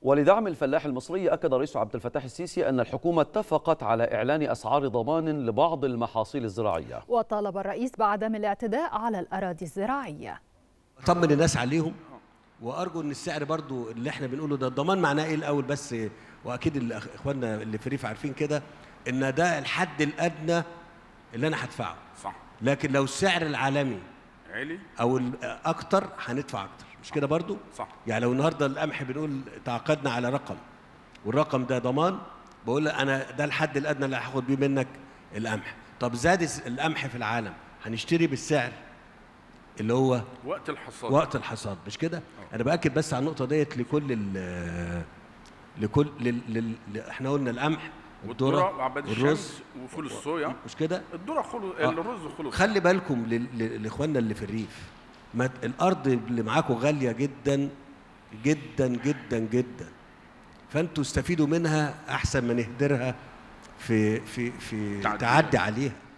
ولدعم الفلاح المصري أكد رئيس عبد الفتاح السيسي أن الحكومة اتفقت على إعلان أسعار ضمان لبعض المحاصيل الزراعية وطالب الرئيس بعدم الاعتداء على الأراضي الزراعية طمن الناس عليهم وارجو ان السعر برضو اللي احنا بنقوله ده الضمان معناه ايه الاول بس واكيد اللي أخ- اخواننا اللي في ريف عارفين كده ان ده الحد الادنى اللي انا هدفعه صح لكن لو السعر العالمي علي او اكتر هندفع اكتر مش كده برضو صح يعني لو النهارده القمح بنقول تعاقدنا على رقم والرقم ده ضمان بقول له انا ده الحد الادنى اللي هاخد بيه منك القمح طب زاد الس- القمح في العالم هنشتري بالسعر اللي هو وقت الحصاد وقت الحصاد مش كده انا باكد بس على النقطه ديت لكل ال لكل لل... لل... ل- احنا قلنا القمح والذره والذره وعباد والرز الشمس وفول الصويا مش كده الذره خلص آه. الرز خلص خلي بالكم لل- ل- لاخواننا اللي في الريف ما ت- الارض اللي معاكم غاليه جدا جدا جدا جدا فانتوا استفيدوا منها احسن ما نهدرها في في في تعدي. تعدي عليها